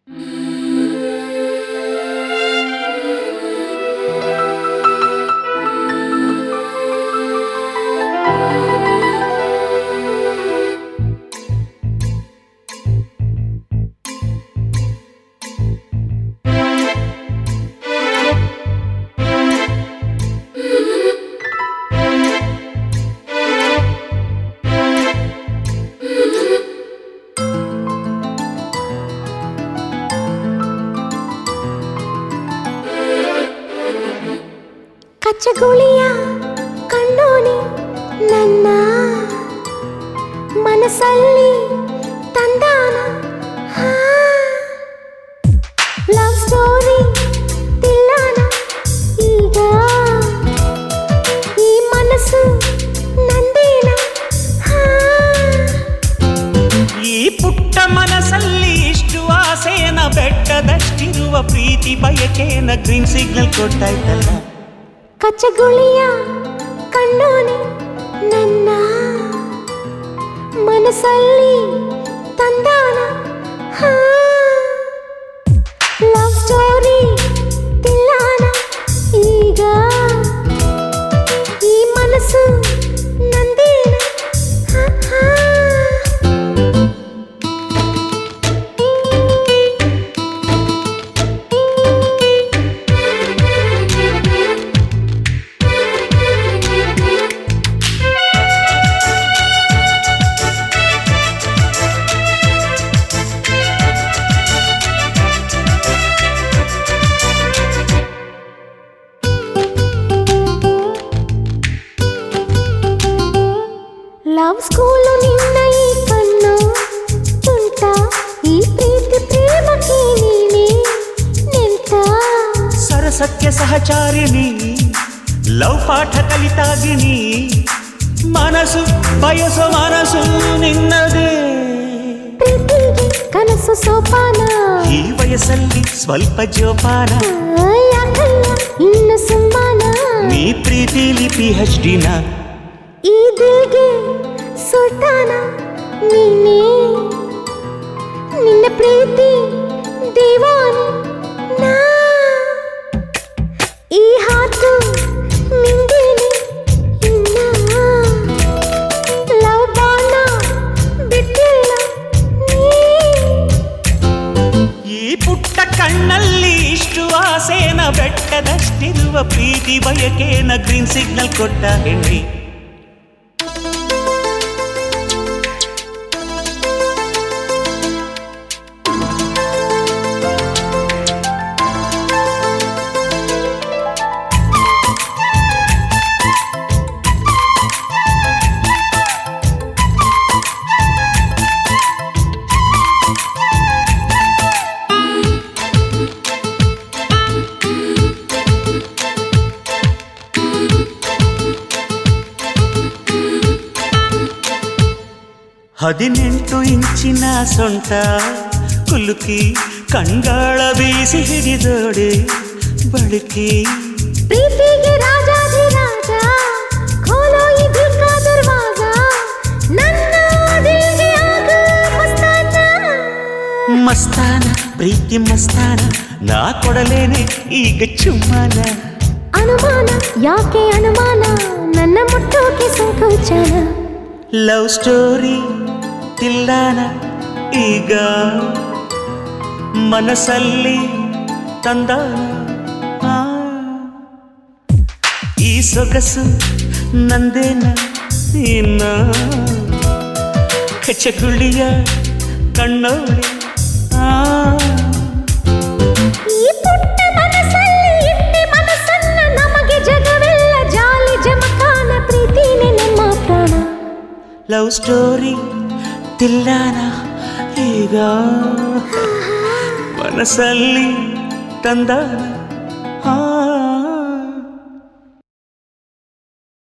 ಕಚ್ಚಗುಳಿಯ ಕಣ್ಣೋನಿ ನನ್ನ ಮನಸ್ಸಲ್ಲಿ ತಂದಾನ ಲವ್ ಸ್ಟೋರಿ ತಿಳ್ಳಾನ ಈಗ ಈ ಮನಸ್ಸು ನಂದೇನ ಹಾ ಈ ಪುಟ್ಟ ಮನಸ್ಸಲ್ಲಿ ಇಷ್ಟು ಆಸೆಯನ ಬೆಟ್ಟದಷ್ಟಿರುವ ಪ್ರೀತಿ ಬಯಕೆಯನ ಗ್ರೀನ್ ಸಿಗ್ನಲ್ ಕೊಟ್ಟಾಯ್ತಲ್ಲ ಕಚ್ಚಗುಳಿಯ ಕಣ್ಣೋನೆ ನನ್ನ ಮನಸ್ಸಲ್ಲಿ ತಂದಾನ ಲವ್ ಸ್ಟೋರಿ ತಿಳ್ಳಾನ ಈಗ ಈ ಮನಸ್ಸು ನಂದೇನ ಹಾ, ಹಾ. ಲವ್ ಸ್ಕೂಲು ನಿನ್ನ ಈ ಕಣ್ಣು ತುಂಟ ಈ ಪ್ರೀತಿ ಪ್ರೇಮಕ್ಕೆ ನೀನೆ ನಿಂತ ಸರಸಕ್ಕೆ ಸಹಚಾರಿಣಿ ಲವ್ ಪಾಠ ಕಲಿತಾಗಿನಿ ಮನಸ್ಸು ಬಯಸೋ ಮನಸ್ಸು ನಿನ್ನದೇ ಪ್ರೀತಿಗೆ ಕನಸು ಸೋಪಾನ ಈ ವಯಸ್ಸಲ್ಲಿ ಸ್ವಲ್ಪ ಜೋಪಾನ ಆ, ಯಾಕಯ್ಯ ಇನ್ನು ಸುಮ್ಮಾನ ನೀ ಪ್ರೀತಿಲಿ ಪಿ ಹೆಚ್ ಡಿನ ಈ ದಿಲ್ಗೆ ಸುಲ್ತಾನ ನೀನೇ ನಿನ್ನ ಪ್ರೀತಿ ದೇವಾನಿ ನಾ ಈ ಹಾತು ನಿಂದೇನೆ ಇನ್ನ ಲವ್ ಬಾಣ ಬಿಟ್ಟಿಲ್ಲ ನೀ ಈ ಪುಟ್ಟ ಕಣ್ಣಲ್ಲಿ ಇಷ್ಟು ಆಸೆನ ಬೆಟ್ಟದಷ್ಟಿರುವ ಪ್ರೀತಿ ಬಯಕೆನ ಗ್ರೀನ್ ಸಿಗ್ನಲ್ ಕೊಟ್ಟ ಹೆಣ್ಣಿ ಹದಿನೆಂಟು ಇಂಚಿನ ಸೊಂಟ ಕುಲುಕಿ ಕಂಗಾಳ ಬೀಸಿ ಹಿಡಿದೋಡೆ ಬಳುಕಿ ಪ್ರೀತಿಗೆ ರಾಜಾಧಿರಾಜ ಖೋಲೋ ಈ ದಿಲ್ ಕಾ ದರ್ವಾಜ ನನ್ನ ದಿಲ್ಗೆ ಆಗ ಮಸ್ತಾನ ಮಸ್ತಾನ ಪ್ರೀತಿ ಮಸ್ತಾನ ನಾ ಕೊಡಲೇನೆ ಈಗ ಚುಮ್ಮನ ಅನುಮಾನ ಯಾಕೆ ಅನುಮಾನ ನನ್ನ ಮುಟ್ಟೋಕೆ ಸಂಕೋಚನ ಲವ್ ಸ್ಟೋರಿ ತಿಲ್ಲಾನ ಈಗ ಮನಸ್ಸಲ್ಲಿ ತಂದಾನ ಆ. ಈ ಸೊಗಸು ನಂದೇನ ಇನ್ನ ಕಚಗುಳಿಯ ಕಣ್ಣೋಳಿ ಆ ಈ ಪುಟ್ಟ ಮನಸ್ಸಲ್ಲಿ ಇಟ್ಟಿ ಮನಸ್ಸನ್ನ ನಮಗೆ ಜಗವೆಲ್ಲ ಜಾಲಿ ಜಮಖಾನ ಪ್ರೀತಿನೇ ನಮ್ಮ ಪ್ರಾಣ ಲವ್ ಸ್ಟೋರಿ ತಿಲ್ಲಾನ ಈಗ ಮನಸ್ಸಲ್ಲಿ ತಂದಾನ